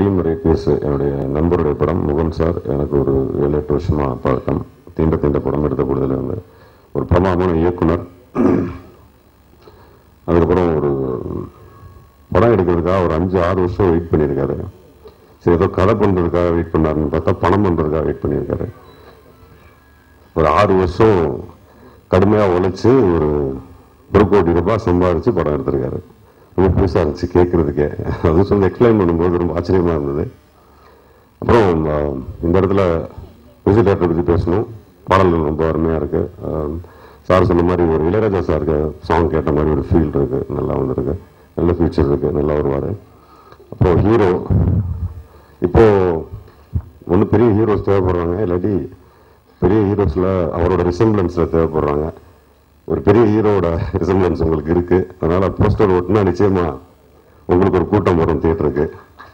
விடியுமுறை பேசு என்னுடைய நண்பருடைய படம் முகன் சார் எனக்கு ஒரு ஏழு எட்டு வருஷமா பழக்கம் தீண்ட தீண்ட படம் எடுத்த பொழுதுல இருந்து ஒரு பிரமாதமான இயக்குனர் அதுக்கப்புறம் ஒரு படம் எடுக்கிறதுக்காக ஒரு அஞ்சு ஆறு வருஷம் வெயிட் பண்ணியிருக்காரு சரி ஏதோ கதை பண்றதுக்காக வெயிட் பண்ணாருன்னு பார்த்தா பணம் பண்றதுக்காக வெயிட் பண்ணியிருக்காரு ஒரு ஆறு வருஷம் கடுமையா உழைச்சு ஒரு ஒரு கோடி ரூபாய் சம்பாதிச்சு படம் எடுத்திருக்காரு ரொம்ப புதுசா இருந்துச்சு கேட்கறதுக்கே அது சொல்லி எக்ஸ்பிளைன் பண்ணும்போது ரொம்ப ஆச்சரியமா இருந்தது அப்புறம் ஆஹ், இந்த இடத்துல மியூசிக் டேரக்டர் பத்தி பேசணும் பாடல்கள் ரொம்ப அருமையா இருக்கு ஆஹ், சார் சொன்ன மாதிரி ஒரு இளையராஜா சாருக்கு சாங் கேட்ட மாதிரி ஒரு ஃபீல் இருக்கு நல்லா வந்திருக்கு நல்ல ஃபியூச்சர் இருக்கு நல்லா வருவாரு அப்புறம் ஹீரோ இப்போ ஒன்று பெரிய ஹீரோஸ் தேவைப்படுறாங்க இல்லாட்டி பெரிய ஹீரோஸ்ல அவரோட ரிசம்பிளன்ஸ்ல தேவைப்படுறாங்க ஒரு பெரிய ஹீரோட ரிசம்பிளன்ஸ் உங்களுக்கு இருக்கு அதனால போஸ்டர் ஓட்டுனா நிச்சயமா உங்களுக்கு ஒரு கூட்டம் வரும் தியேட்டருக்கு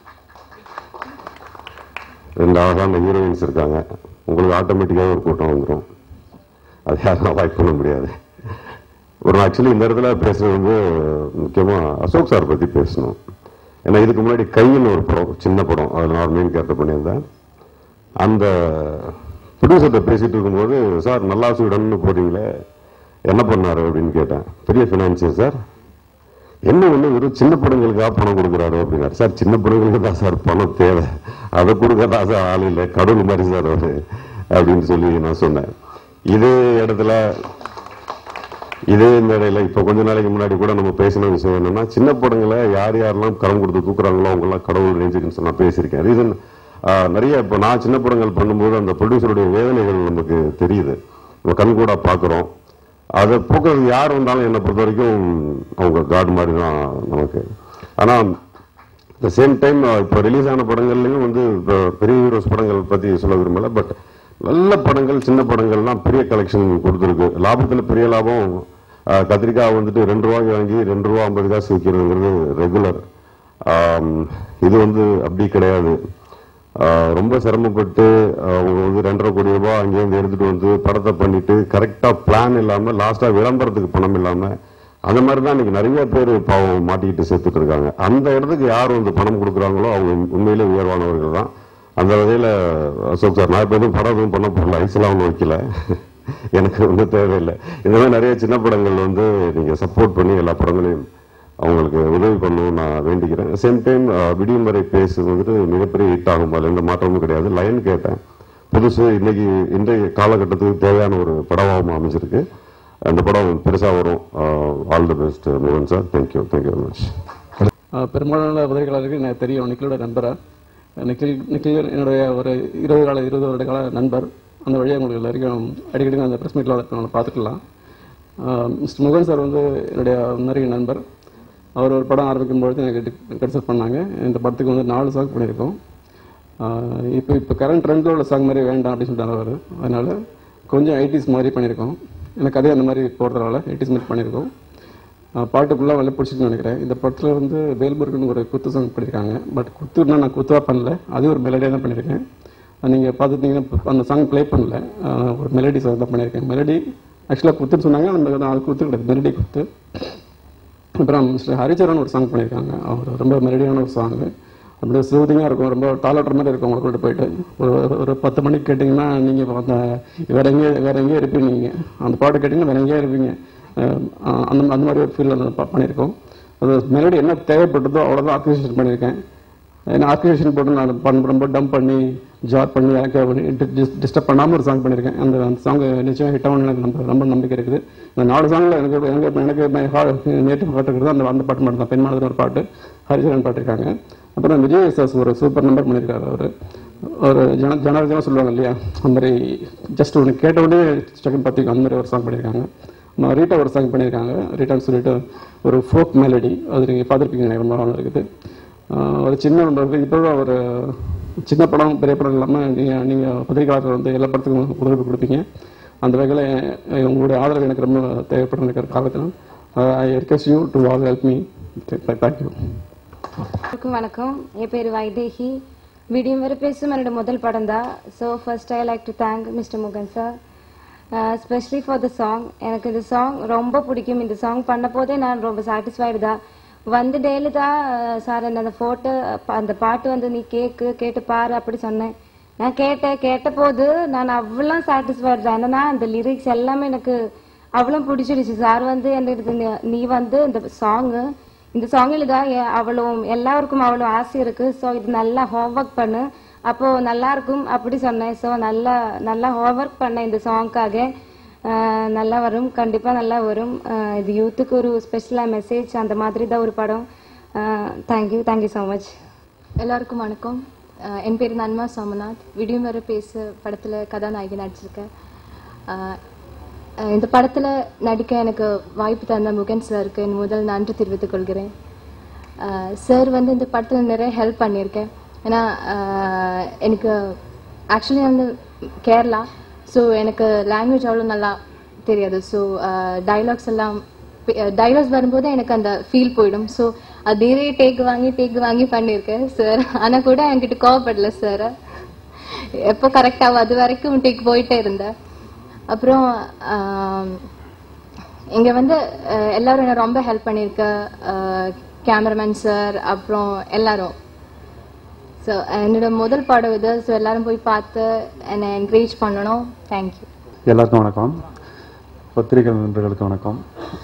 ரெண்டு அழகான ஹீரோயின்ஸ் இருக்காங்க உங்களுக்கு ஆட்டோமேட்டிக்காக ஒரு கூட்டம் வந்துடும் அது யாரும் அவாய்ட் பண்ண முடியாது ஒரு ஆக்சுவலி இந்த இடத்துல பேசுறது வந்து முக்கியமா அசோக் சார் பத்தி பேசணும் ஏன்னா இதுக்கு முன்னாடி கைன்னு ஒரு படம் சின்ன படம் அதில் நான் மெயின் கேரக்டர் பண்ணியிருந்தேன் அந்த ப்ரொடியூசர்கிட்ட பேசிட்டு இருக்கும்போது சார் நல்லா சுடன்னு போறீங்களே என்ன பண்ணாரு அப்படின்னு கேட்டேன் பெரிய ஃபினான்சியர் சார் என்ன ஒண்ணு வெறும் சின்ன படங்களுக்காக பணம் கொடுக்குறாரு அப்படின்னாரு சார் சின்ன படங்களுக்கு தான் சார் பணம் தேவை அதை கொடுக்கறதா சார் ஆள் இல்லை கடவுள் மாதிரி சார் அவரு அப்படின்னு சொல்லி நான் சொன்னேன் இதே இடத்துல இதே மேடையில இப்ப கொஞ்ச நாளைக்கு முன்னாடி கூட நம்ம பேசின விஷயம் என்னன்னா சின்ன படங்களை யார் யாரெல்லாம் கரம் கொடுத்து தூக்குறாங்களோ அவங்க எல்லாம் கடவுள் ரேஞ்சுக்குன்னு சொன்னா பேசியிருக்கேன் ரீசன் நிறைய இப்ப நான் சின்ன படங்கள் பண்ணும்போது அந்த ப்ரொடியூசருடைய வேதனைகள் நமக்கு தெரியுது நம்ம கண் கூட பாக்குறோம் அதை போக்குறது யார் வந்தாலும் என்னை பொறுத்த வரைக்கும் அவங்க காட் மாதிரி தான் நமக்கு ஆனா த சேம் டைம் இப்போ ரிலீஸ் ஆன படங்கள்லயும் வந்து இப்போ பெரிய ஹீரோஸ் படங்கள் பத்தி சொல்ல விரும்பல பட் நல்ல படங்கள் சின்ன படங்கள்லாம் பெரிய கலெக்ஷன் கொடுத்துருக்கு லாபத்துல பெரிய லாபம் அஹ், கத்திரிக்காய் வந்துட்டு ரெண்டு ரூபாய்க்கு வாங்கி ரெண்டு ரூபா ஐம்பது காசு விற்கிறதுங்கிறது ரெகுலர் இது வந்து அப்படி கிடையாது ஆஹ் ரொம்ப சிரமப்பட்டு ஆஹ் அவங்க வந்து ரெண்டரை கோடி ரூபாய் அங்கேருந்து எடுத்துட்டு வந்து படத்தை பண்ணிட்டு கரெக்டா பிளான் இல்லாம லாஸ்டா விளம்பரத்துக்கு பணம் இல்லாம அந்த மாதிரி தான் இன்னைக்கு நிறைய பேர் பாவம் மாட்டிக்கிட்டு செத்துட்டு இருக்காங்க அந்த இடத்துக்கு யார் வந்து பணம் கொடுக்குறாங்களோ அவங்க உண்மையிலே உயர்வானவர்கள் தான் அந்த வகையில அசோக் சார் நான் இப்ப எதுவும் படம் எதுவும் பண்ண போகல ஐஸ்லாம் ஒன்றும் வைக்கல எனக்கு ஒன்றும் தேவையில்லை இந்த மாதிரி நிறைய சின்ன படங்கள் வந்து நீங்க சப்போர்ட் பண்ணி எல்லா படங்களையும் அவங்களுக்கு உதவி பண்ணணும்னு நான் வேண்டிக்கிறேன் சேம் டைம் விடியும் வரை பேசு வந்துட்டு மிகப்பெரிய ஹிட் ஆகும் அதில் எந்த மாற்றமும் கிடையாது லைன் கேட்டேன் புதுசு இன்னைக்கு இன்றைய காலகட்டத்துக்கு தேவையான ஒரு படமாகவும் அமைஞ்சிருக்கு அந்த படம் பெருசா வரும் ஆல் தி பெஸ்ட் மோகன் sir thank you thank you very much ah பெரும்பாலான பத்திரிகையாளருக்கு எனக்கு தெரியும் நிக்கிலோட நண்பரா நிக்கில் நிக்கில் என்னுடைய ஒரு இருபது கால இருபது வருட கால நண்பர் அந்த வழியாக உங்களுக்கு எல்லாருக்கும் அடிக்கடி அந்த ப்ரெஸ் மீட்டில் அதை பார்த்துக்கலாம் மிஸ்டர் முகன் சார் வந்து என்னுடைய நெருங்கிய நண்பர் அவர் ஒரு படம் ஆரம்பிக்கும் பொழுது எனக்கு கன்சல்ட் பண்ணாங்க இந்த படத்துக்கு வந்து நாலு சாங் பண்ணியிருக்கோம் ஆஹ் இப்போ இப்போ கரண்ட் ட்ரெண்டில் உள்ள சாங் மாதிரி வேண்டாம் அப்படின்னு சொல்லிட்டாங்க அவர் அதனால கொஞ்சம் ஐடிஸ் மாதிரி பண்ணியிருக்கோம் எனக்கு அதே அந்த மாதிரி போடுறதுனால ஐடிஸ் மாதிரி பண்ணியிருக்கோம் ஆஹ் பாட்டு ஃபுல்லாக வெளில பிடிச்சிட்டு நினைக்கிறேன் இந்த படத்தில் வந்து வேல்முருகன் ஒரு குத்து சாங் பண்ணியிருக்காங்க பட் குத்துனா நான் குத்துவா பண்ணல அது ஒரு மெலடியாக தான் பண்ணியிருக்கேன் நீங்கள் பார்த்துட்டீங்கன்னா இப்ப அந்த சாங் ப்ளே பண்ணல ஆஹ் ஒரு மெலடி சாங் தான் பண்ணியிருக்கேன் மெலடி ஆக்சுவலாக குத்துன்னு சொன்னாங்க நம்ம அது குத்து கிடையாது மெலடி குத்து அப்புறம் மிஸ்டர் ஹரிச்சரன் ஒரு சாங் பண்ணியிருக்காங்க அவர் ரொம்ப மெலடியான ஒரு சாங் அப்படியே சூதிங்காக இருக்கும் ரொம்ப டாலாட்டுற மாதிரி இருக்கும் உங்களை கூட்டு போயிட்டு ஒரு ஒரு- ஒரு பத்து மணிக்கு கேட்டிங்கன்னா நீங்கள் அந்த வேற எங்கேயே வேற எங்கேயே இருப்பீங்க நீங்கள் அந்த பாட்டு கேட்டிங்கன்னா வேற எங்கேயே இருப்பீங்க அஹ் அந்த அந்த மாதிரி ஒரு ஃபீல் அந்த பா- பண்ணியிருக்கோம் அது மெலடி என்ன தேவைப்பட்டதோ அவ்வளோதான் ஆர்கனைசேஷன் பண்ணியிருக்கேன் ஏன்னா ஆர்கனைசேஷன் போட்டு நான் பண்ண ரொம்ப டம்ப் பண்ணி ஜார் பண்ணி எனக்கு டிஸ்டர்ப் பண்ணாமல் ஒரு சாங் பண்ணியிருக்கேன் அந்த அந்த சாங் நிச்சயம் ஹிட் ஆகணும்னு எனக்கு ரொம்ப ரொம்ப நம்பிக்கை இருக்குது இந்த நாலு சாங்கில் எனக்கு எனக்கு எனக்கு நேற்று பாட்டு இருக்குது அந்த அந்த பாட்டு மட்டும் தான் பெண்மானது ஒரு பாட்டு ஹரிச்சரன் பாட்டு இருக்காங்க அப்புறம் விஜய் சாஸ் ஒரு சூப்பர் நம்பர் பண்ணியிருக்காரு அவர் ஒரு ஜன ஜனரஜமாக சொல்லுவாங்க இல்லையா அந்த மாதிரி ஜஸ்ட் ஒன்று கேட்ட உடனே செகண்ட் பார்த்திங்க அந்த மாதிரி ஒரு சாங் பண்ணியிருக்காங்க நான் ரீட்டா ஒரு சாங் பண்ணியிருக்காங்க ரீட்டான்னு சொல்லிட்டு ஒரு ஃபோக் மெலடி அது நீங்கள் பார்த்துருப்பீங்க எனக்கு ரொம்ப நல்லா இருக்குது ஆஹ் ஒரு சின்ன ஒரு இப்போ ஒரு சின்ன படம் பெரிய படம் இல்லாமல் நீங்கள் நீங்கள் பத்திரிகையாளர்கள் வந்து எல்லா படத்துக்கும் உதவி கொடுப்பீங்க அந்த வகையில் அஹ் உங்களுடைய ஆதரவு எனக்கு ரொம்ப தேவைப்படும் இருக்கிற காரணத்தினால் I request you to all help me thank you எல்லாருக்கும் வணக்கம் என் பேர் வைதேகி விடியும் வரை பேசும் என்னோட முதல் படம் தான் so first I like to thank mister Mugen sir specially for the song எனக்கு இந்த சாங் ரொம்ப பிடிக்கும் இந்த சாங் பண்ண போதே நான் ரொம்ப சாட்டிஸ்ஃபைடு தான் வந்து டெய்லி தான் சார் அந்த போட்டோ அந்த பாட்டு வந்து நீ கேக்கு கேட்டு பாரு அப்படி சொன்னேன் நான் கேட்டேன் கேட்ட போது நான் அவ்வளோ சாட்டிஸ்ஃபைட் என்னன்னா அந்த லிரிக்ஸ் எல்லாமே எனக்கு அவ்வளோ பிடிச்சிருச்சு சார் வந்து எனக்கு நீ- நீ வந்து இந்த சாங்கு இந்த சாங்கில் தான் எ- அவ்வளோ எல்லாருக்கும் அவ்வளோ ஆசை இருக்கு ஸோ இது நல்லா ஹோம்ஒர்க் பண்ணு அப்போ நல்லா இருக்கும் அப்படி சொன்னேன் ஸோ நல்லா நல்லா ஹோம்ஒர்க் பண்ணேன் இந்த சாங்க்காக நல்லா வரும் கண்டிப்பா நல்லா வரும் அஹ் இது யூத்துக்கு ஒரு ஸ்பெஷலாக மெசேஜ் அந்த மாதிரி தான் ஒரு படம் தேங்க்யூ தேங்க்யூ ஸோ மச் எல்லாருக்கும் வணக்கம் அஹ் என் பேர் நன்மா சோமநாத் விடியும் வர பேச படத்தில் கதாநாயகி நடிச்சிருக்கேன் அஹ் அஹ் இந்த படத்தில் நடிக்க எனக்கு வாய்ப்பு தந்த முகன் சாருக்கு என் முதல் நன்றி தெரிவித்துக் கொள்கிறேன் சார் வந்து இந்த படத்தில் நிறைய ஹெல்ப் பண்ணியிருக்கேன் ஏன்னா அஹ் எனக்கு ஆக்சுவலி வந்து கேரளா ஸோ எனக்கு லாங்குவேஜ் அவ்வளோ நல்லா தெரியாது ஸோ டைலாக்ஸ் எல்லாம் டைலாக்ஸ் வரும்போது எனக்கு அந்த ஃபீல் போயிடும் ஸோ அதே டேக் வாங்கி டேக் வாங்கி பண்ணியிருக்கேன் சார் ஆனால் கூட என்கிட்ட கோவப்படல சார் எப்போ கரெக்டாக அது வரைக்கும் டேக் போயிட்டே இருந்தேன் அப்புறம் இங்கே வந்து அஹ், எல்லாரும் என்ன ரொம்ப ஹெல்ப் பண்ணியிருக்க கேமராமேன் சார் அப்புறம் எல்லாரும் ஸோ என்னோட முதல் படம் இது ஸோ எல்லாரும் போய் பார்த்து என்னை என்கரேஜ் பண்ணணும் தேங்க்யூ எல்லாருக்கும் வணக்கம் பத்திரிகை நண்பர்களுக்கு வணக்கம்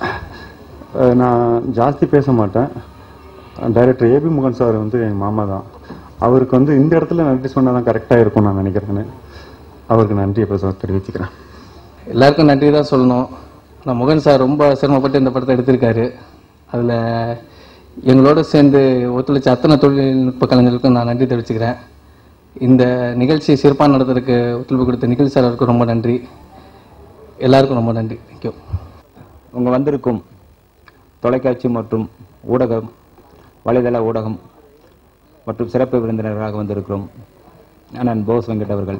அஹ் நான் ஜாஸ்தி பேச மாட்டேன் டைரக்டர் ஏபி முகன் சார் வந்து என் மாமா தான் அவருக்கு வந்து இந்த இடத்துல நன்றி சொன்னால் தான் கரெக்டாக இருக்கும் நான் நினைக்கிறேன்னு அவருக்கு நன்றி இப்போ தெரிவிச்சுக்கிறேன் எல்லாருக்கும் நன்றி தான் சொல்லணும் ஆனால் முகன் சார் ரொம்ப சிரமப்பட்டு இந்த படத்தை எடுத்திருக்காரு அதில் எங்களோட சேர்ந்து ஒத்துழைச்ச அத்தனை தொழில்நுட்ப கலைஞர்களுக்கும் நான் நன்றி தெரிவிச்சுக்கிறேன் இந்த நிகழ்ச்சி சிறப்பாக நடத்துறதுக்கு ஒத்துழைப்பு கொடுத்த நிகழ்ச்சி சாருக்கு ரொம்ப நன்றி எல்லாருக்கும் ரொம்ப நன்றி தேங்க்யூ உங்க வந்திருக்கும் தொலைக்காட்சி மற்றும் ஊடகம் வலைதள ஊடகம் மற்றும் சிறப்பு விருந்தினராக வந்திருக்கிறோம் அண்ணன் போஸ் வெங்கட் அவர்கள்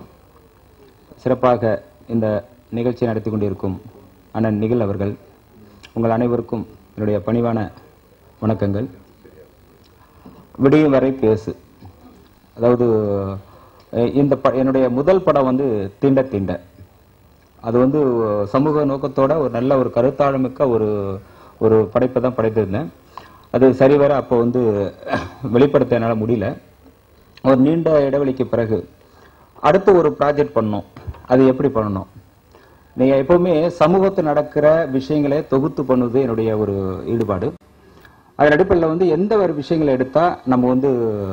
சிறப்பாக இந்த நிகழ்ச்சியை நடத்தி கொண்டிருக்கும் அண்ணன் நிகில் அவர்கள் உங்கள் அனைவருக்கும் என்னுடைய பணிவான வணக்கங்கள் விடியும் வரை பேசு அதாவது அஹ், இந்த ப என்னுடைய முதல் படம் வந்து தீண்ட தீண்ட அது வந்து சமூக நோக்கத்தோட ஒரு நல்ல ஒரு கருத்தாழமிக்க ஒரு ஒரு படைப்பை தான் படைத்திருந்தேன் அது சரிவர அப்போ வந்து வெளிப்படுத்த என்னால் முடியல ஒரு நீண்ட இடைவெளிக்கு பிறகு அடுத்து ஒரு ப்ராஜெக்ட் பண்ணோம் அது எப்படி பண்ணணும் நீங்கள் எப்பவுமே சமூகத்தில் நடக்கிற விஷயங்களை தொகுத்து பண்ணுவது என்னுடைய ஒரு ஈடுபாடு அதன் அடிப்படையில் வந்து எந்த ஒரு விஷயங்களை எடுத்தா நம்ம வந்து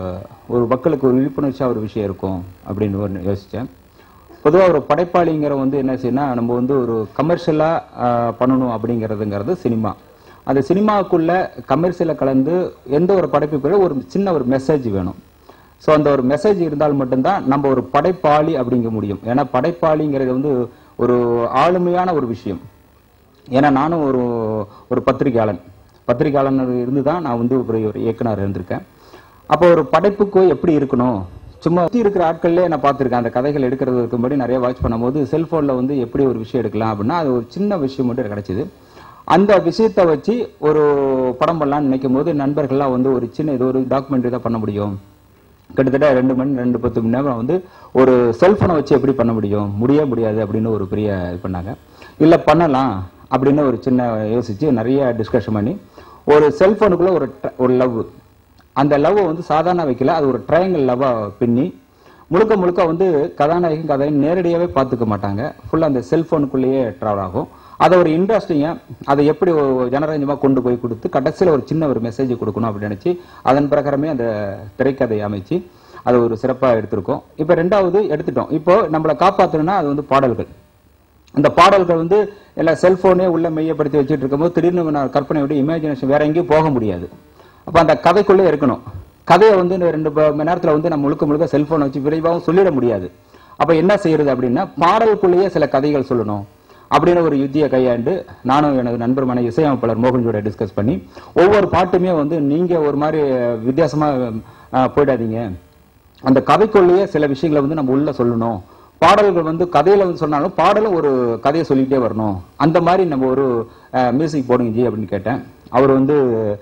ஒரு மக்களுக்கு ஒரு விழிப்புணர்ச்சியா ஒரு விஷயம் இருக்கும் அப்படின்னு ஒரு யோசிச்சேன் பொதுவாக ஒரு படைப்பாளிங்கிற வந்து என்ன செய்யணும்னா நம்ம வந்து ஒரு கமர்ஷியலா பண்ணணும் அப்படிங்கிறதுங்கிறது சினிமா அந்த சினிமாவுக்குள்ள கமர்ஷியலை கலந்து எந்த ஒரு படைப்புக்குள்ள ஒரு சின்ன ஒரு மெசேஜ் வேணும் ஸோ அந்த ஒரு மெசேஜ் இருந்தால் மட்டும்தான் நம்ம ஒரு படைப்பாளி அப்படிங்க முடியும் ஏன்னா படைப்பாளிங்கிறது வந்து ஒரு ஆளுமையான ஒரு விஷயம் ஏன்னா நானும் ஒரு ஒரு பத்திரிகையாளன் பத்திரிகையாளன் இருந்து தான் நான் வந்து ஒரு ஒரு இயக்குனர் இருந்திருக்கேன் அப்போ ஒரு படைப்புக்கு எப்படி இருக்கணும் சும்மா சுத்தி இருக்கிற ஆட்கள்லேயே நான் பார்த்திருக்கேன் அந்த கதைகள் எடுக்கிறதுக்கு முன்னாடி நிறைய வாட்ச் பண்ணும்போது செல்போன்ல வந்து எப்படி ஒரு விஷயம் எடுக்கலாம் அப்படின்னா அது ஒரு சின்ன விஷயம் மட்டும் எனக்கு கிடைச்சது அந்த விஷயத்தை வச்சு ஒரு படம் பண்ணலாம்னு நினைக்கும் போது நண்பர்கள்லாம் வந்து ஒரு சின்ன இது ஒரு டாக்குமெண்ட்ரி தான் பண்ண முடியும் கிட்டத்தட்ட ரெண்டு மணி ரெண்டு பத்து மணி நேரம் வந்து ஒரு செல்போனை வச்சு எப்படி பண்ண முடியும் முடிய முடியாது அப்படின்னு ஒரு பெரிய இது பண்ணாங்க இல்ல பண்ணலாம் அப்படின்னு ஒரு சின்ன யோசிச்சு நிறைய டிஸ்கஷன் பண்ணி ஒரு செல்போனுக்குள்ள ஒரு tr- ஒரு லவ் அந்த லவ் வந்து சாதாரண வைக்கல அது ஒரு ட்ரையாங்கிள் லவ்வா பின்னி முழுக்க முழுக்க வந்து கதாநாயகன் கதையை நேரடியாவே பார்த்துக்க மாட்டாங்க ஃபுல்லா அந்த செல்போனுக்குள்ளேயே ட்ராவல் ஆகும் அதை ஒரு இன்ட்ரெஸ்டிங்கா அதை எப்படி ஒரு ஜனரஞ்சமா கொண்டு போய் கொடுத்து கடைசியில் ஒரு சின்ன ஒரு மெசேஜ் கொடுக்கணும் அப்படின்னு நினைச்சு அதன் பிரகாரமே அந்த திரைக்கதையை அமைச்சு அது ஒரு சிறப்பா எடுத்திருக்கோம் இப்போ ரெண்டாவது எடுத்துட்டோம் இப்போ நம்மளை காப்பாற்றணும்னா அது வந்து பாடல்கள் அந்த பாடல்கள் வந்து எல்லா செல்போனே உள்ள மையப்படுத்தி வச்சுட்டு இருக்கும்போது திடீர்னு நான் கற்பனையோட இமேஜினேஷன் வேற எங்கேயும் போக முடியாது அப்ப அந்த கதைக்குள்ளே இருக்கணும் கதையை வந்து இந்த ரெண்டு ப- மணி நேரத்துல வந்து நம்ம முழுக்க முழுக்க செல்போனை வச்சு விரைவாகவும் சொல்லிட முடியாது அப்ப என்ன செய்யறது அப்படின்னா பாடலுக்குள்ளேயே சில கதைகள் சொல்லணும் அப்படின்னு ஒரு யுத்தியை கையாண்டு நானும் எனது நண்பருமான இசையமைப்பாளர் மோகன்ஜோட டிஸ்கஸ் பண்ணி ஒவ்வொரு பாட்டுமே வந்து நீங்க ஒரு மாதிரி வித்தியாசமா அஹ், போயிடாதீங்க அந்த கதைக்குள்ளேயே சில விஷயங்களை வந்து நம்ம உள்ள சொல்லணும் பாடல்கள் வந்து கதையில வந்து சொன்னாலும் பாடலும் ஒரு கதையை சொல்லிட்டே வரணும் அந்த மாதிரி நம்ம ஒரு மியூசிக் போடுங்க ஜி அப்படின்னு கேட்டேன் அவர் வந்து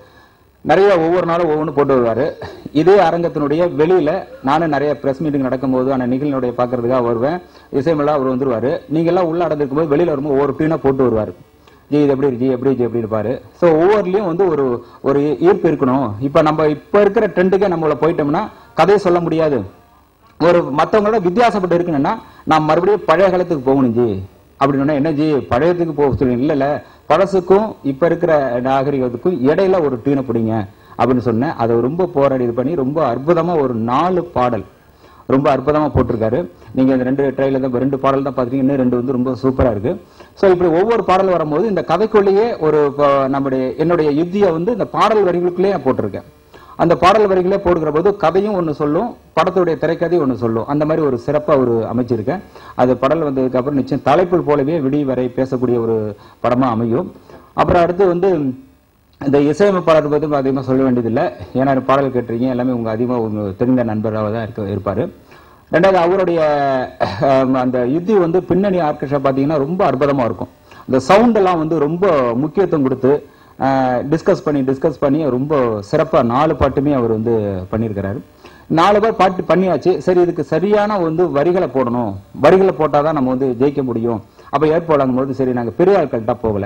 நிறைய ஒவ்வொரு நாளும் ஒவ்வொன்று போட்டு வருவாரு இதே அரங்கத்தினுடைய வெளியில நானும் நிறைய பிரஸ் மீட்டிங் நடக்கும்போது அந்த நிகழ்ச்சியுடைய பார்க்கறதுக்காக வருவேன் இசைமெல்லாம் அவர் வந்துருவாரு நீங்க எல்லாம் உள்ள அடந்திருக்கும் போது வெளியில வரும்போது ஒவ்வொரு டீனா போட்டு வருவாரு ஜி இது எப்படி இருக்கு, ஜி எப்படி ஜி எப்படி இருப்பாரு ஸோ ஒவ்வொருலையும் வந்து ஒரு ஒரு ஈர்ப்பு இருக்கணும் இப்போ நம்ம இப்போ இருக்கிற ட்ரெண்டுக்கே நம்மள போயிட்டோம்னா கதையை சொல்ல முடியாது ஒரு மற்றவங்களோட வித்தியாசப்பட்டு இருக்கணும்னா நான் மறுபடியும் பழைய காலத்துக்கு போகணும் ஜி அப்படின்னா என்ன ஜி பழையத்துக்கு போக சொல்லுங்க இல்ல இல்ல பழசுக்கும் இப்ப இருக்கிற நாகரிகத்துக்கும் இடையில ஒரு டீனை பிடிங்க அப்படின்னு சொன்னேன் அதை ரொம்ப போராடி இது பண்ணி ரொம்ப அற்புதமா ஒரு நாலு பாடல் ரொம்ப அற்புதமா போட்டிருக்காரு நீங்க இந்த ரெண்டு ட்ரைல தான் ரெண்டு பாடல் தான் பாத்தீங்க இன்னும் ரெண்டு வந்து ரொம்ப சூப்பரா இருக்கு சோ இப்படி ஒவ்வொரு பாடல் வரும்போது இந்த கதைக்குள்ளேயே ஒரு இப்போ நம்முடைய என்னுடைய யுத்தியை வந்து இந்த பாடல் வரிகளுக்குள்ளேயே நான் போட்டிருக்கேன் அந்த பாடல் வரிகளே போடுகிற போது கதையும் ஒன்று சொல்லும் படத்துடைய திரைக்கதையும் ஒன்று சொல்லும் அந்த மாதிரி ஒரு சிறப்பா ஒரு அமைச்சிருக்கேன் அது படல் வந்ததுக்கு அப்புறம் நிச்சயம் தலைப்புள் போலவே விடி வரை பேசக்கூடிய ஒரு படமா அமையும் அப்புறம் அடுத்து வந்து இந்த இசையமைப்பாளர் பத்தி அதிகமாக சொல்ல வேண்டியதில்லை ஏன்னா பாடல் கேட்டிருக்கீங்க எல்லாமே உங்க அதிகமாக உங்க தெரிந்த நண்பராக தான் இருக்க இருப்பாரு ரெண்டாவது அவருடைய அஹ், அந்த யுத்தி வந்து பின்னணி ஆர்கெஸ்ட்ரா பார்த்தீங்கன்னா ரொம்ப அற்புதமா இருக்கும் இந்த சவுண்ட் எல்லாம் வந்து ரொம்ப முக்கியத்துவம் கொடுத்து டிஸ்கஸ் பண்ணி டிஸ்கஸ் பண்ணி ரொம்ப சிறப்பா நாலு பாட்டுமே அவர் வந்து பண்ணியிருக்கிறாரு நாலு பேர் பாட்டு பண்ணியாச்சு சரி இதுக்கு சரியான வந்து வரிகளை போடணும் வரிகளை போட்டாதான் நம்ம வந்து ஜெயிக்க முடியும் அப்ப ஏற்போலாங்கும் போது சரி நாங்க பெரிய ஆட்கள்கிட்ட போகல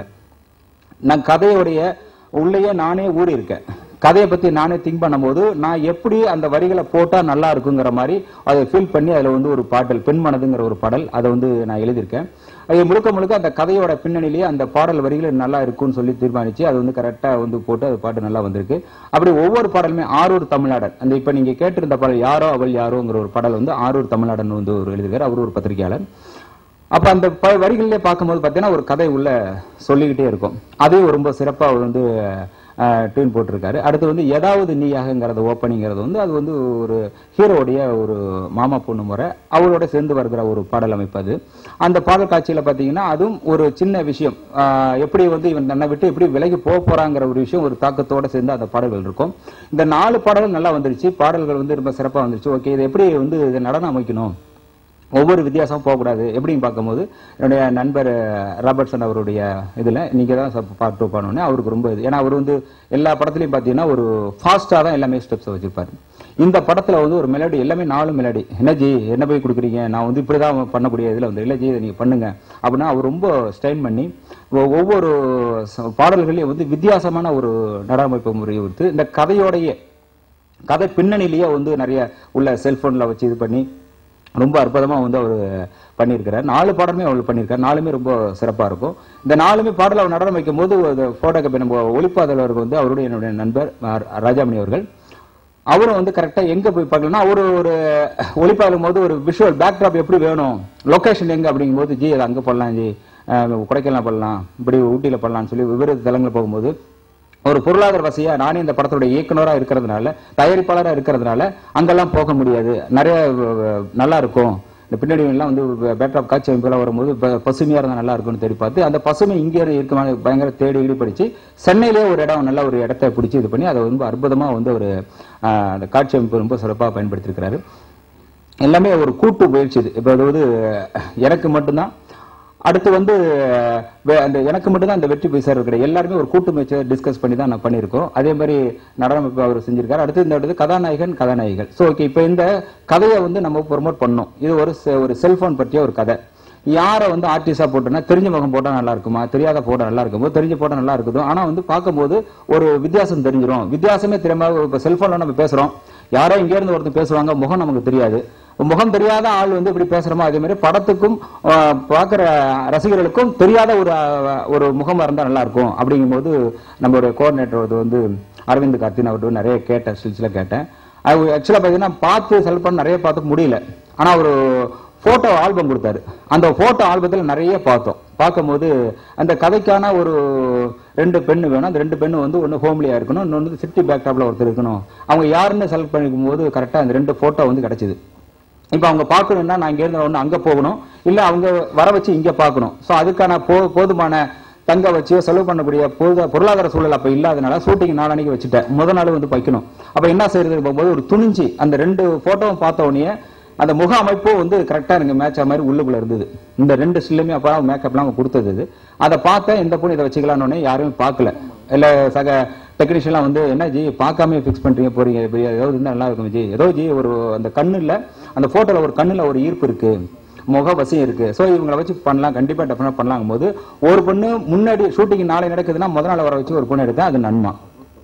நான் கதையுடைய உள்ளேயே நானே ஊறி இருக்கேன் கதையை பத்தி நானே திங்க் பண்ணும்போது நான் எப்படி அந்த வரிகளை போட்டா நல்லா இருக்குங்கிற மாதிரி அதை ஃபீல் பண்ணி அதுல வந்து ஒரு பாடல் பெண் மனதுங்கிற ஒரு பாடல் அதை வந்து நான் எழுதியிருக்கேன் அது முழுக்க முழுக்க அந்த கதையோட பின்னணியிலேயே அந்த பாடல் வரிகள் நல்லா இருக்கும்னு சொல்லி தீர்மானிச்சு அது வந்து கரெக்டா வந்து போட்டு அது பாட்டு நல்லா வந்திருக்கு அப்படி ஒவ்வொரு பாடலுமே ஆரூர் தமிழ்நாடன் அந்த இப்ப நீங்க கேட்டிருந்த பாடல் யாரோ அவள் யாரோங்கிற ஒரு பாடல் வந்து ஆரூர் தமிழ்நாடன் வந்து ஒரு எழுதியிருக்காரு அவர் ஒரு பத்திரிகையாளர் அப்ப அந்த ப- வரிகளிலே பார்க்கும்போது பார்த்தீங்கன்னா ஒரு கதை உள்ள சொல்லிக்கிட்டே இருக்கும் அதையும் ரொம்ப சிறப்பா அவர் வந்து டியூன் போட்டிருக்காரு அடுத்து வந்து ஏதாவது நீயாகங்கிறது ஓப்பனிங்கிறது வந்து அது வந்து ஒரு ஹீரோடைய ஒரு மாமா பொண்ணு முறை அவரோட சேர்ந்து வருகிற ஒரு பாடல் அமைப்பு அது அந்த பாடல் காட்சியில பாத்தீங்கன்னா அதுவும் ஒரு சின்ன விஷயம் ஆஹ் எப்படி வந்து இவன் தன்னை விட்டு எப்படி விலகி போக போறாங்கிற ஒரு விஷயம் ஒரு தாக்கத்தோட சேர்ந்து அந்த பாடல்கள் இருக்கும் இந்த நாலு பாடல்கள் நல்லா வந்துருச்சு பாடல்கள் வந்து ரொம்ப சிறப்பா வந்துருச்சு ஓகே இது எப்படி வந்து இது நடனம் அமைக்கணும் ஒவ்வொரு வித்தியாசமும் போகக்கூடாது எப்படின்னு பார்க்கும்போது என்னுடைய நண்பர் அஹ், ராபர்ட்சன் அவருடைய இதுல நீங்க தான் பார்ட் டூ பண்ணோன்னே அவருக்கு ரொம்ப இது ஏன்னா அவர் வந்து எல்லா படத்துலயும் பார்த்தீங்கன்னா ஒரு ஃபாஸ்டா தான் எல்லாமே ஸ்டெப்ஸ் வச்சிருப்பாரு இந்த படத்துல வந்து ஒரு மெலடி எல்லாமே நாலு மெலடி என்ன ஜி என்ன போய் கொடுக்குறீங்க நான் வந்து இப்படிதான் பண்ணக்கூடிய இதுல வந்து இல்ல ஜி இதை நீங்க பண்ணுங்க அப்படின்னா அவர் ரொம்ப ஸ்டைன் பண்ணி ஒ- ஒவ்வொரு ச- பாடல்களையும் வந்து வித்தியாசமான ஒரு நடனமைப்பு முறையை கொடுத்து இந்த கதையோடைய கதை பின்னணியிலேயே வந்து நிறைய உள்ள செல்போன்ல வச்சு இது பண்ணி ரொம்ப அற்புதமா வந்து அவர் பண்ணியிருக்கிறார் நாலு பாடலுமே அவர் பண்ணியிருக்காரு நாலுமே ரொம்ப சிறப்பா இருக்கும் இந்த நாலுமே பாடல் அவர் நடனம் வைக்கும் போது போட்டோ நம்ம ஒளிப்பாதலருக்கு வந்து அவருடைய என்னுடைய நண்பர் ஆர் ராஜாமணி அவர்கள் அவரும் வந்து கரெக்டா எங்க போய் பார்க்கலன்னா அவரு ஒரு ஒளிப்பாடும் போது ஒரு விஷுவல் பேக்ட்ராப் எப்படி வேணும் லொகேஷன் எங்க அப்படிங்கும் போது ஜி அது அங்க பண்ணலாம் ஜி அஹ் கொடைக்கானல் பண்ணலாம் இப்படி ஊட்டியில பண்ணலாம்னு சொல்லி வெவ்வேறு தலங்களில் போகும்போது ஒரு பொருளாதார வசதியா நானே இந்த படத்தோட இயக்குனரா இருக்கிறதுனால தயாரிப்பாளரா இருக்கிறதுனால அங்கெல்லாம் போக முடியாது நிறைய அஹ், நல்லா இருக்கும் இந்த பின்னாடி எல்லாம் வந்து பேட்ராப் காட்சி அமைப்புலாம் வரும்போது ப- பசுமையா இருந்தா நல்லா இருக்கும்னு தேடி பார்த்து அந்த பசுமை இங்கே இருக்க மாதிரி பயங்கர தேடி இடி படிச்சு சென்னையிலே ஒரு இடம் நல்ல ஒரு இடத்த பிடிச்சி இது பண்ணி அதை ரொம்ப அற்புதமா வந்து ஒரு அஹ், அந்த காட்சி அமைப்பு ரொம்ப சிறப்பா பயன்படுத்தியிருக்கிறாரு எல்லாமே ஒரு கூட்டு முயற்சி இது இப்போ அதாவது எனக்கு மட்டும்தான் அடுத்து வந்து வே- அந்த எனக்கு மட்டும்தான் அந்த வெற்றி போய் சேர கிடையாது எல்லாருமே ஒரு கூட்டு முயற்சியை டிஸ்கஸ் பண்ணி தான் நான் பண்ணியிருக்கோம் அதே மாதிரி நடனம் இப்போ அவர் செஞ்சிருக்காரு அடுத்து இந்த அடுத்து கதாநாயகன் கதாநாயகிகள் ஸோ ஓகே இப்போ இந்த கதையை வந்து நம்ம ப்ரொமோட் பண்ணோம் இது ஒரு செ- ஒரு செல்போன் பற்றிய ஒரு கதை யாரை வந்து ஆர்டிஸ்டா போட்டோம்னா தெரிஞ்ச முகம் போட்டா நல்லா இருக்குமா தெரியாத போட்டா நல்லா இருக்குமோ தெரிஞ்ச போட்டா நல்லா இருக்குதோ ஆனா வந்து பார்க்கும்போது ஒரு வித்தியாசம் தெரிஞ்சிரும் வித்தியாசமே தெரியாம இப்போ செல்போன்ல நம்ம பேசுறோம் யாரோ இங்க இருந்து ஒருத்தர் பேசுவாங்க முகம் நமக்கு தெரியாது முகம் தெரியாத ஆள் வந்து இப்படி பேசுறோமோ அதே மாதிரி படத்துக்கும் ஆஹ், பார்க்கிற ரசிகர்களுக்கும் தெரியாத ஒரு ஆஹ், ஒரு முகமா இருந்தா நல்லா இருக்கும் அப்படிங்கும்போது நம்மளுடைய கோஆர்டினேட்டர் வந்து அரவிந்த் கார்த்தின் அவர்கிட்ட நிறைய கேட்டேன் ஸ்டில்ஸ்ல கேட்டேன் அது ஆக்சுவலா பாத்தீங்கன்னா பார்த்து செலக்ட் பண்ண நிறைய பார்த்து முடியல ஆனா ஒரு போட்டோ ஆல்பம் கொடுத்தாரு அந்த போட்டோ ஆல்பத்துல நிறைய பார்த்தோம் பார்க்கும்போது அந்த கதைக்கான ஒரு ரெண்டு பெண்ணு வேணும் அந்த ரெண்டு பெண்ணு வந்து ஒன்று ஹோம்லியா இருக்கணும் இன்னொன்று வந்து சிட்டி பேக்டாப்ல ஒருத்தர் இருக்கணும் அவங்க யாருன்னு செலக்ட் பண்ணிக்கும் போது கரெக்டா அந்த ரெண்டு போட்டோ வந்து கிடைச்சது இப்போ அவங்க பார்க்கணும்னா நான் இங்க இருந்து ஒன்று அங்க போகணும் இல்ல அவங்க வர வச்சு இங்க பார்க்கணும் ஸோ அதுக்கான போ போதுமான தங்க வச்சு செலவு பண்ணக்கூடிய பொருளா- பொருளாதார சூழல் அப்ப இல்லாதனால ஷூட்டிங் நாளன்னைக்கு வச்சுட்டேன் முத நாள் வந்து வைக்கணும் அப்ப என்ன செய்யறதுக்கு போகும்போது ஒரு துணிஞ்சு அந்த ரெண்டு போட்டோவும் பார்த்த உடனே அந்த முக அமைப்பும் வந்து கரெக்டா எனக்கு மேட்ச் ஆ மாதிரி உள்ளுக்குள்ள இருந்தது இந்த ரெண்டு ஸ்டில்லுமே அப்ப மேக்கப்லாம் அவங்க கொடுத்தது இது அதை பார்த்தேன் இந்த பொண்ணு இதை வச்சுக்கலாம்னு உடனே யாருமே பார்க்கல இல்ல சக டெக்னீஷியன்லாம் வந்து என்ன ஜி பார்க்காம ஃபிக்ஸ் பண்றீங்க போறீங்க இப்படி ஏதாவது இருந்தா நல்லா இருக்கும் ஜி ஏதோ ஜி ஒரு அந்த கண்ணுல அந்த போட்டோல ஒரு கண்ணுல ஒரு ஈர்ப்பு இருக்கு முக வசியம் இருக்கு ஸோ இவங்களை வச்சு பண்ணலாம் கண்டிப்பா டெஃபினட் பண்ணலாம் போது ஒரு பொண்ணு முன்னாடி ஷூட்டிங் நாளை நடக்குதுன்னா முதல் நாள் வர வச்சு ஒரு பொண்ணு எடுத்தேன் அது நன்மா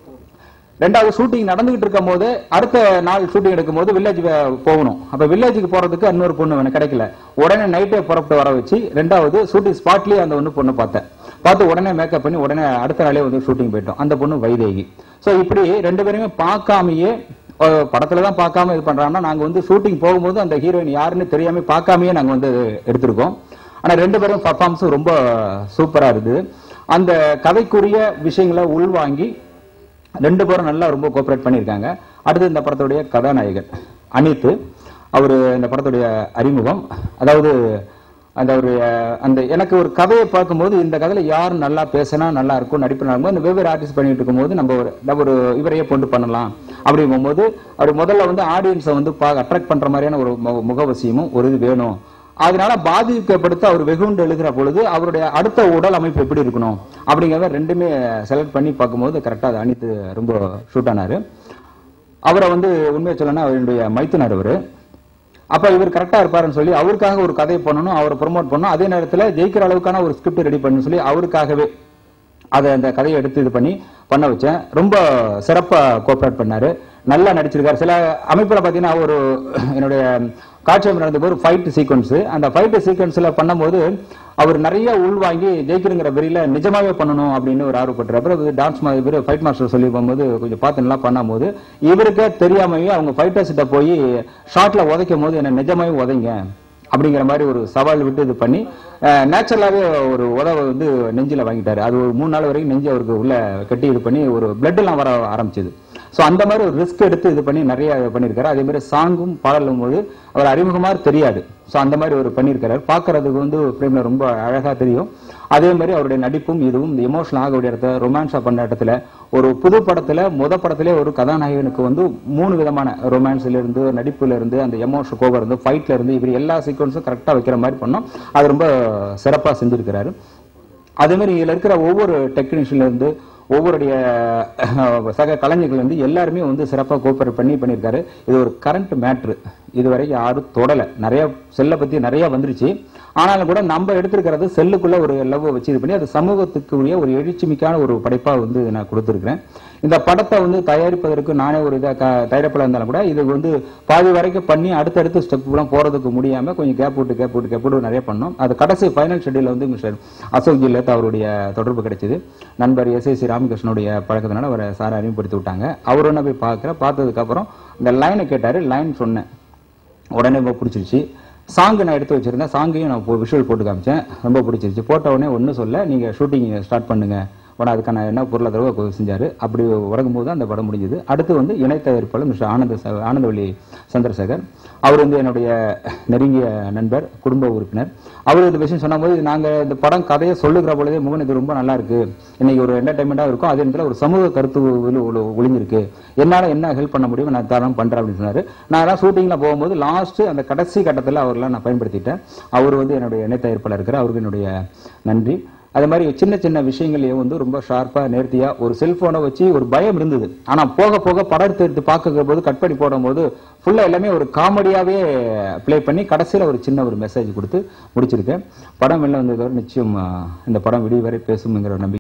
ரெண்டாவது ஷூட்டிங் நடந்துகிட்டு இருக்கும் போது அடுத்த நாள் ஷூட்டிங் எடுக்கும் போது வில்லேஜ் போகணும் அப்ப வில்லேஜுக்கு போறதுக்கு இன்னொரு பொண்ணு எனக்கு கிடைக்கல உடனே நைட்டே புறப்பட்டு வர வச்சு ரெண்டாவது ஷூட்டிங் ஸ்பாட்லயே அந்த ஒண்ணு பொண்ணு பார்த்தேன் பார்த்து உடனே மேக்கப் பண்ணி உடனே அடுத்த நாளே வந்து ஷூட்டிங் போயிட்டோம் அந்த பொண்ணு வைதேகி சோ இப்படி ரெண்டு பேருமே பார்க்காமயே அஹ், படத்துல தான் பார்க்காம இது பண்றாங்கன்னா நாங்க வந்து ஷூட்டிங் போகும்போது அந்த ஹீரோயின் யாருன்னு தெரியாம பார்க்காமயே நாங்க வந்து எடுத்திருக்கோம் ஆனா ரெண்டு பேரும் பர்ஃபார்மன்ஸும் ரொம்ப சூப்பரா இருந்தது அந்த கதைக்குரிய விஷயங்களை உள்வாங்கி ரெண்டு பேரும் நல்லா ரொம்ப கோஆபரேட் பண்ணியிருக்காங்க அடுத்து இந்த படத்துடைய கதாநாயகன் அனித் அவர் இந்த படத்துடைய அறிமுகம் அதாவது அந்த ஒரு அஹ், அந்த எனக்கு ஒரு கதையை பார்க்கும்போது இந்த கதையில யார் நல்லா பேசினா நல்லா இருக்கும் நடிப்பு நல்லா இருக்கும் அந்த வெவ்வேறு ஆர்டிஸ்ட் பண்ணிட்டு இருக்கும்போது நம்ம ஒரு நம்ம ஒரு இவரையே கொண்டு பண்ணலாம் அப்படிங்கும்போது அவர் முதல்ல வந்து ஆடியன்ஸை வந்து அட்ராக்ட் பண்ற மாதிரியான ஒரு மு- முகவசியமும் ஒரு இது வேணும் அதனால பாதிக்கப்படுத்த அவர் வெகுண்டு எழுதுற பொழுது அவருடைய அடுத்த உடல் அமைப்பு எப்படி இருக்கணும் அப்படிங்கிறத ரெண்டுமே செலக்ட் பண்ணி பார்க்கும்போது கரெக்டாக அதை அணித்து ரொம்ப ஷூட் ஆனாரு அவரை வந்து உண்மையை சொல்லணும்னா அவருடைய மைத்துனர் அவரு அப்ப இவர் கரெக்டா இருப்பாருன்னு சொல்லி அவருக்காக ஒரு கதையை பண்ணணும் அவரை ப்ரொமோட் பண்ணணும் அதே நேரத்துல ஜெயிக்கிற அளவுக்கான ஒரு ஸ்கிரிப்ட் ரெடி பண்ணணும் சொல்லி அவருக்காகவே அதை அந்த கதையை எடுத்து இது பண்ணி பண்ண வச்சேன் ரொம்ப சிறப்பா கோஆப்ரேட் பண்ணாரு நல்லா நடிச்சிருக்காரு சில அமைப்புல பாத்தீங்கன்னா ஒரு என்னுடைய காட்சி அமைப்பு நடந்த ஒரு ஃபைட் சீக்வன்ஸ் அந்த ஃபைட் சீக்வன்ஸ்ல பண்ணும்போது அவர் நிறைய உள்வாங்கி ஜெயிக்கிறங்கிற வெறியில நிஜமாவே பண்ணணும் அப்படின்னு ஒரு ஆர்வப்பட்டார் அப்புறம் டான்ஸ் இவர் ஃபைட் மாஸ்டர் சொல்லி போகும்போது கொஞ்சம் பார்த்து நல்லா பண்ணும்போது இவருக்கே தெரியாமயே அவங்க ஃபைட்டர்ஸ்கிட்ட போய் ஷார்ட்ல உதைக்கும் போது என்ன நிஜமாவே உதைங்க அப்படிங்கிற மாதிரி ஒரு சவால் விட்டு இது பண்ணி நேச்சுரலாவே ஒரு உதவை வந்து நெஞ்சில வாங்கிட்டாரு அது ஒரு மூணு நாள் வரைக்கும் நெஞ்சு அவருக்கு உள்ள கட்டி இது பண்ணி ஒரு பிளட் எல்லாம் வர ஆரம்பிச்சது சோ அந்த மாதிரி ஒரு ரிஸ்க் எடுத்து இது பண்ணி நிறைய பண்ணியிருக்காரு அதே மாதிரி சாங்கும் பாடலும் போது அவர் அறிமுகமா தெரியாது சோ அந்த மாதிரி ஒரு பண்ணியிருக்காரு பார்க்கறதுக்கு வந்து ஃப்ரேம்ல ரொம்ப அழகா தெரியும் அதே மாதிரி அவருடைய நடிப்பும் இதுவும் இந்த எமோஷனல் ஆகக்கூடிய இடத்துல ரொமான்ஸா பண்ண இடத்துல ஒரு புது படத்துல முத படத்திலே ஒரு கதாநாயகனுக்கு வந்து மூணு விதமான ரொமான்ஸ்ல இருந்து நடிப்புல இருந்து அந்த எமோஷன் கோவம் இருந்து ஃபைட்ல இருந்து இப்படி எல்லா சீக்வன்ஸும் கரெக்டா வைக்கிற மாதிரி பண்ணோம் அது ரொம்ப சிறப்பா செஞ்சிருக்கிறாரு அதே மாதிரி இதுல இருக்கிற ஒவ்வொரு டெக்னீஷியன்ல இருந்து ஒவ்வொருடைய அஹ், சக கலைஞர்கள் வந்து எல்லாருமே வந்து சிறப்பா கோஆபரேட் பண்ணி பண்ணியிருக்காரு இது ஒரு கரண்ட் மேட்ரு இதுவரைக்கும் யாரும் தொடல நிறைய செல்லை பத்தி நிறைய வந்துருச்சு ஆனாலும் கூட நம்ம எடுத்திருக்கிறது செல்லுக்குள்ள ஒரு லவ் வச்சு இது பண்ணி அது சமூகத்துக்கு உரிய ஒரு எழுச்சிமிக்கான ஒரு படைப்பா வந்து நான் கொடுத்திருக்கிறேன் இந்த படத்தை வந்து தயாரிப்பதற்கு நானே ஒரு இதாக தயாரிப்பில் இருந்தாலும் கூட இது வந்து பாதி வரைக்கும் பண்ணி அடுத்தடுத்த ஸ்டெப்லாம் போறதுக்கு முடியாம கொஞ்சம் கேப் விட்டு கேப் விட்டு கேப் விட்டு நிறைய பண்ணோம் அது கடைசி ஃபைனல் ஷெட்யூல் வந்து மிஸ்டர் அசோக் ஜில்லத் அவருடைய தொடர்பு கிடைச்சது நண்பர் எஸ் எஸ் ராமகிருஷ்ணனுடைய பழக்கத்தினால அவரை சாரை அறிமுகப்படுத்தி விட்டாங்க அவர் என்ன போய் பார்க்குற பார்த்ததுக்கு அப்புறம் இந்த லைனை கேட்டாரு லைன் சொன்னேன் உடனே ரொம்ப பிடிச்சிருச்சு சாங் நான் எடுத்து வச்சிருந்தேன் சாங்கையும் நான் விஷுவல் போட்டு காமிச்சேன் ரொம்ப பிடிச்சிருச்சு போட்ட உடனே ஒன்றும் சொல்ல நீங்க ஷூட்டிங் ஸ்டார்ட் பண்ணுங்க உடனே அதுக்கான என்ன பொருளாதார செஞ்சாரு அப்படி உறங்கும் போது அந்த படம் முடிஞ்சது அடுத்து வந்து இணை தயாரிப்பாளர் மிஸ்டர் ஆனந்த ச- ஆனந்தவள்ளி சந்திரசேகர் அவர் வந்து என்னுடைய நெருங்கிய நண்பர் குடும்ப உறுப்பினர் அவர் இந்த விஷயம் சொன்னபோது நாங்க இந்த படம் கதையை சொல்லுகிற பொழுதே முகன் இது ரொம்ப நல்லா இருக்கு இன்னைக்கு ஒரு என்டர்டைன்மெண்டா இருக்கும் அதே நேரத்தில் ஒரு சமூக கருத்து ஒளி- ஒளி- ஒளிஞ்சிருக்கு என்னால என்ன ஹெல்ப் பண்ண முடியும் நான் தரம் பண்றேன் அப்படின்னு சொன்னாரு நான் எல்லாம் ஷூட்டிங்ல போகும்போது லாஸ்ட் அந்த கடைசி கட்டத்துல அவர்லாம் நான் பயன்படுத்திட்டேன் அவர் வந்து என்னுடைய இணை தயாரிப்பாளர் இருக்கிறார் அவருக்கு என்னுடைய நன்றி அதே மாதிரி சின்ன சின்ன விஷயங்களையும் வந்து ரொம்ப ஷார்ப்பா நேர்த்தியா ஒரு செல்போனை வச்சு ஒரு பயம் இருந்தது ஆனா போக போக படம் எடுத்து எடுத்து பார்க்குற போது கட் பண்ணி போடும்போது ஃபுல்லா எல்லாமே ஒரு காமெடியாவே ப்ளே பண்ணி கடைசியில ஒரு சின்ன ஒரு மெசேஜ் கொடுத்து முடிச்சிருக்கேன் படம் வெளில வந்ததோட நிச்சயம் ஆஹ், இந்த படம் விடிய வரை பேசும்ங்கிற நம்பிக்கை